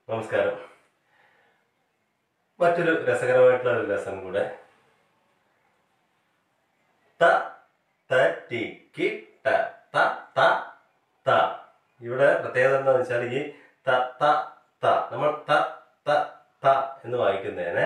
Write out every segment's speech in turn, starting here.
നമസ്കാരം മറ്റൊരു രസകരമായിട്ടുള്ള ഒരു ലെസൺ കൂടെ ത ത ടി കി ട ത ത ത ഇവിടെ പ്രത്യേകത എന്താണെന്ന് വെച്ചാൽ ഈ ത ത ത നമ്മൾ ത ത ത എന്ന് വായിക്കുന്നതിന്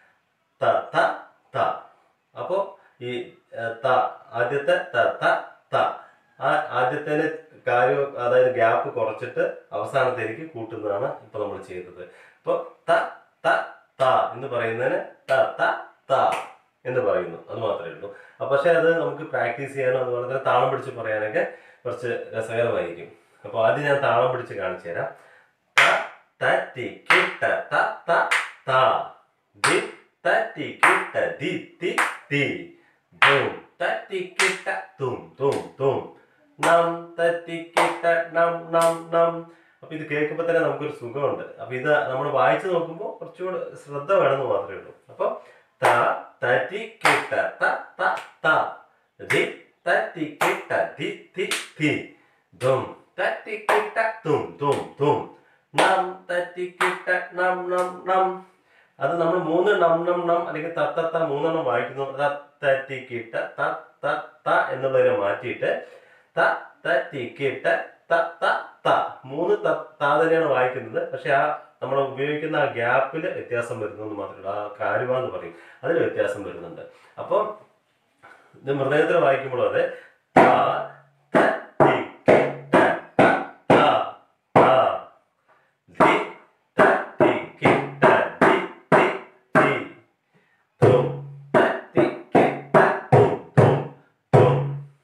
ത ത ത അപ്പോൾ ഈ ഏഹ്, ത ആദ്യത്തെ ത ത ത ആ ആദ്യത്തേന് കാര്യം അതായത് ഗ്യാപ്പ് കുറച്ചിട്ട് അവസാനത്തേക്ക് കൂട്ടുന്നതാണ് ഇപ്പൊ നമ്മൾ ചെയ്തത് അപ്പോൾ ത ത ത എന്ന് പറയുന്നതിന് ത ത ത എന്ന് പറയുന്നു അത് മാത്രമേ ഉള്ളൂ അപ്പൊ പക്ഷെ അത് നമുക്ക് പ്രാക്ടീസ് ചെയ്യാനും അതുപോലെ തന്നെ താളം പിടിച്ച് പറയാനൊക്കെ കുറച്ച് രസകരമായിരിക്കും അപ്പോൾ ആദ്യം ഞാൻ താളം പിടിച്ച് കാണിച്ചു തരാം ത ത ടി കി ത ത ത ത ദി ത ടി കി ത ദി തി തി ദും ത ടി കി ത തും തും തും നം തട്ടി കിട്ട നം നം നം അപ്പൊ ഇത് കേൾക്കുമ്പോൾ തന്നെ നമുക്കൊരു സുഖമുണ്ട് അപ്പൊ ഇത് നമ്മൾ വായിച്ചു നോക്കുമ്പോൾ കുറച്ചുകൂടെ ശ്രദ്ധ വേണമെന്ന് മാത്രമേ ഉള്ളൂ അപ്പൊ ത തട്ടി കിട്ട ത ത ത ദി തട്ടി കിട്ട ദി തി തി ദും തട്ടി കിട്ട തും തും തും നം തട്ടി കിട്ട നം നം നം അത് നമ്മൾ മൂന്ന് നം നം നം അല്ലെങ്കിൽ ത ത ത മൂന്നെണ്ണം വായിക്കുന്നു ത തട്ടി കിട്ട ത ത ത എന്നുള്ളതിനെ മാറ്റിയിട്ട് ത ത ടി കി ട ത ത ത മൂന്ന് ത ത തന്നെയാണ് വായിക്കുന്നത് പക്ഷെ ആ നമ്മൾ ഉപയോഗിക്കുന്ന ആ ഗ്യാപ്പിൽ വ്യത്യാസം വരുന്നെന്ന് മാത്രമേ ഉള്ളൂ ആ കാരുവ എന്ന് പറയും അതിൽ വ്യത്യാസം വരുന്നുണ്ട് അപ്പോൾ ഇത് മൃദയത്തിൽ വായിക്കുമ്പോൾ അതെ ത ത ടി കി ട ത ത ത ദി ത ടി കി ട ദി തി തി തും ത ടി കി ട തും തും തും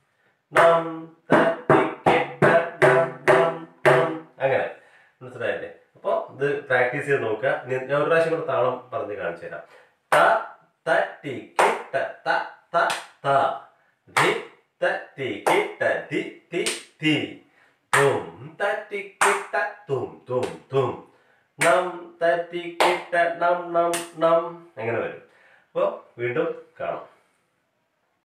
നം തട്ടി കിട്ട നം നം നം. അങ്ങനെ മനസ്സിലായില്ലേ അപ്പൊ ഇത് പ്രാക്ടീസ് ചെയ്ത് നോക്കുക ഇനി ഞാൻ ഒരു പ്രാവശ്യം കൂടെ താളം പറഞ്ഞ് കാണിച്ചു തരാം ത തട്ടി കിട്ട ത ത ത ദി തട്ടി കിട്ട ദി തി തി തും തട്ടി കിട്ട തും തും തും നം തട്ടി കിട്ട നം നം നം അങ്ങനെ വരും അപ്പോൾ വീണ്ടും കാണാം